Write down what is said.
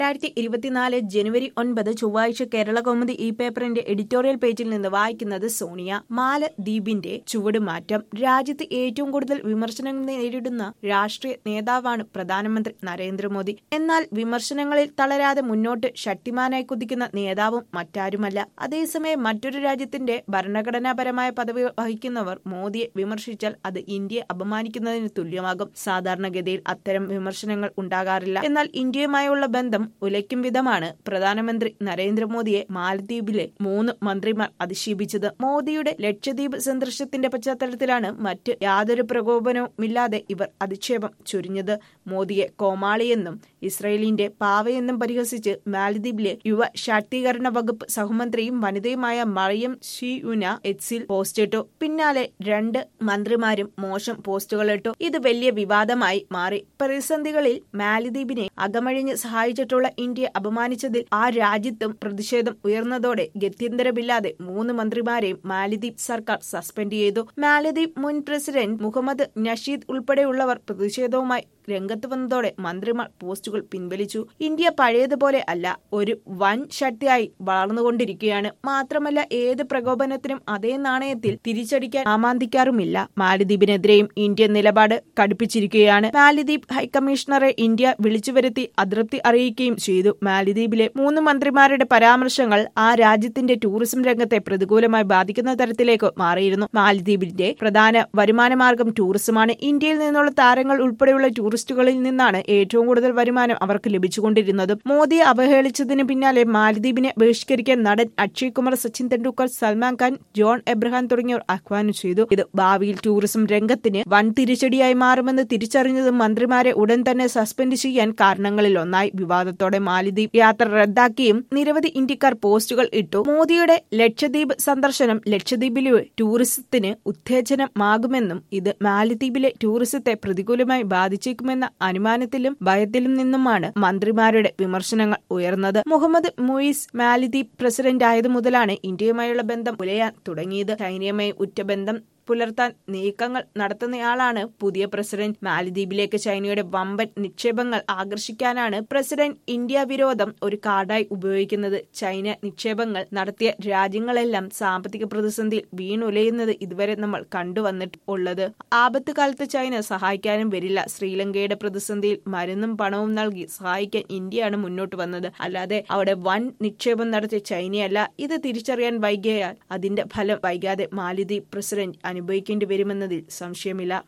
രണ്ടായിരത്തി ഇരുപത്തിനാല് ജനുവരി ഒൻപത് ചൊവ്വാഴ്ച കേരള കൗമുദി ഈ പേപ്പറിന്റെ എഡിറ്റോറിയൽ പേജിൽ നിന്ന് വായിക്കുന്നത് സോണിയ മാലദ്വീപിന്റെ ചുവടുമാറ്റം രാജ്യത്ത് ഏറ്റവും കൂടുതൽ വിമർശനങ്ങൾ നേരിടുന്ന രാഷ്ട്രീയ നേതാവാണ് പ്രധാനമന്ത്രി നരേന്ദ്രമോദി എന്നാൽ വിമർശനങ്ങളിൽ തളരാതെ മുന്നോട്ട് ശക്തിമാനായി കുതിക്കുന്ന നേതാവും മറ്റാരുമല്ല അതേസമയം മറ്റൊരു രാജ്യത്തിന്റെ ഭരണഘടനാപരമായ പദവി വഹിക്കുന്നവർ മോദിയെ വിമർശിച്ചാൽ അത് ഇന്ത്യയെ അപമാനിക്കുന്നതിന് തുല്യമാകും സാധാരണഗതിയിൽ അത്തരം വിമർശനങ്ങൾ ഉണ്ടാകാറില്ല എന്നാൽ ഇന്ത്യയുമായുള്ള ബന്ധം ഉലയ്ക്കും വിധമാണ് പ്രധാനമന്ത്രി നരേന്ദ്രമോദിയെ മാലദ്വീപിലെ മൂന്ന് മന്ത്രിമാർ അധിക്ഷേപിച്ചത് മോദിയുടെ ലക്ഷദ്വീപ് സന്ദർശനത്തിന്റെ പശ്ചാത്തലത്തിലാണ് മറ്റ് യാതൊരു പ്രകോപനവുമില്ലാതെ ഇവർ അധിക്ഷേപം ചൊരിഞ്ഞത് മോദിയെ കോമാളിയെന്നും ഇസ്രയേലിന്റെ പാവയെന്നും പരിഹസിച്ച് മാലദ്വീപിലെ യുവ ശാക്തീകരണ വകുപ്പ് സഹമന്ത്രിയും വനിതയുമായ മറിയം ഷിയുന എക്സിൽ പോസ്റ്റിട്ടു പിന്നാലെ രണ്ട് മന്ത്രിമാരും മോശം പോസ്റ്റുകളിട്ടു ഇത് വലിയ വിവാദമായി മാറി പ്രതിസന്ധികളിൽ മാലദ്വീപിനെ അകമഴിഞ്ഞ് സഹായിച്ചിട്ടുള്ള ഇന്ത്യയെ അപമാനിച്ചതിൽ ആ രാജ്യത്തും പ്രതിഷേധം ഉയർന്നതോടെ ഗത്യന്തരമില്ലാതെ മൂന്ന് മന്ത്രിമാരെയും മാലദ്വീപ് സർക്കാർ സസ്പെൻഡ് ചെയ്തു മാലദ്വീപ് മുൻ പ്രസിഡന്റ് മുഹമ്മദ് നഷീദ് ഉൾപ്പെടെയുള്ളവർ പ്രതിഷേധവുമായി രംഗത്ത് വന്നതോടെ മന്ത്രിമാർ പോസ്റ്റുകൾ പിൻവലിച്ചു ഇന്ത്യ പഴയതുപോലെ അല്ല ഒരു വൻ ശക്തിയായി വളർന്നുകൊണ്ടിരിക്കുകയാണ് മാത്രമല്ല ഏത് പ്രകോപനത്തിനും അതേ നാണയത്തിൽ തിരിച്ചടിക്കാൻ ആമാന്തിക്കാറുമില്ല മാലദ്വീപിനെതിരെയും ഇന്ത്യ നിലപാട് കടുപ്പിച്ചിരിക്കുകയാണ് മാലദ്വീപ് ഹൈക്കമ്മീഷണറെ ഇന്ത്യ വിളിച്ചുവരുത്തി അതൃപ്തി അറിയിക്കുകയും ചെയ്തു മാലദ്വീപിലെ മൂന്ന് മന്ത്രിമാരുടെ പരാമർശങ്ങൾ ആ രാജ്യത്തിന്റെ ടൂറിസം രംഗത്തെ പ്രതികൂലമായി ബാധിക്കുന്ന തരത്തിലേക്ക് മാറിയിരുന്നു മാലദ്വീപിന്റെ പ്രധാന വരുമാനമാർഗം ടൂറിസമാണ് ഇന്ത്യയിൽ നിന്നുള്ള താരങ്ങൾ ഉൾപ്പെടെയുള്ള ടൂറിസ്റ്റുകളിൽ നിന്നാണ് ഏറ്റവും കൂടുതൽ വരുമാനം അവർക്ക് ലഭിച്ചുകൊണ്ടിരുന്നത് മോദിയെ അവഹേളിച്ചതിന് പിന്നാലെ മാലദ്വീപിനെ ബഹിഷ്കരിക്കാൻ നടൻ അക്ഷയ് കുമാർ സച്ചിൻ തെണ്ടുൽക്കർ സൽമാൻ ഖാൻ ജോൺ എബ്രഹാം തുടങ്ങിയവർ ആഹ്വാനം ചെയ്തു ഇത് ഭാവിയിൽ ടൂറിസം രംഗത്തിന് വൻ തിരിച്ചടിയായി മാറുമെന്ന് തിരിച്ചറിഞ്ഞത് മന്ത്രിമാരെ ഉടൻ തന്നെ സസ്പെൻഡ് ചെയ്യാൻ കാരണങ്ങളിൽ ഒന്നായി വിവാദത്തോടെ മാലദ്വീപ് യാത്ര റദ്ദാക്കിയും നിരവധി ഇന്ത്യക്കാർ പോസ്റ്റുകൾ ഇട്ടു മോദിയുടെ ലക്ഷദ്വീപ് സന്ദർശനം ലക്ഷദ്വീപിലെ ടൂറിസത്തിന് ഉത്തേജനമാകുമെന്നും ഇത് മാലദ്വീപിലെ ടൂറിസത്തെ പ്രതികൂലമായി ബാധിച്ചേക്കുമെന്ന അനുമാനത്തിലും ഭയത്തിലും നിന്നുമാണ് മന്ത്രിമാരുടെ വിമർശനങ്ങൾ ഉയർന്നത് മുഹമ്മദ് മുയിസ് മാലദ്വീപ് പ്രസിഡന്റ് ആയതു മുതലാണ് ഇന്ത്യയുമായുള്ള ബന്ധം ഉലയാൻ തുടങ്ങിയത് ചൈനയുമായി ഉറ്റബന്ധം പുലർത്താൻ നീക്കങ്ങൾ നടത്തുന്നയാളാണ് പുതിയ പ്രസിഡന്റ് മാലദ്വീപിലേക്ക് ചൈനയുടെ വമ്പൻ നിക്ഷേപങ്ങൾ ആകർഷിക്കാനാണ് പ്രസിഡന്റ് ഇന്ത്യ വിരോധം ഒരു കാർഡായി ഉപയോഗിക്കുന്നത് ചൈന നിക്ഷേപങ്ങൾ നടത്തിയ രാജ്യങ്ങളെല്ലാം സാമ്പത്തിക പ്രതിസന്ധിയിൽ വീണുലയുന്നത് ഇതുവരെ നമ്മൾ കണ്ടുവന്നിട്ട് ഉള്ളത് ആപത്ത് കാലത്ത് ചൈന സഹായിക്കാനും വരില്ല ശ്രീലങ്കയുടെ പ്രതിസന്ധിയിൽ മരുന്നും പണവും നൽകി സഹായിക്കാൻ ഇന്ത്യയാണ് മുന്നോട്ട് വന്നത് അല്ലാതെ അവിടെ വൻ നിക്ഷേപം നടത്തിയ ചൈനയല്ല ഇത് തിരിച്ചറിയാൻ വൈകിയാൽ അതിന്റെ ഫലം വൈകാതെ മാലദ്വീപ് പ്രസിഡന്റ് അനുഭവിക്കേണ്ടി വരുമെന്നതിൽ സംശയമില്ല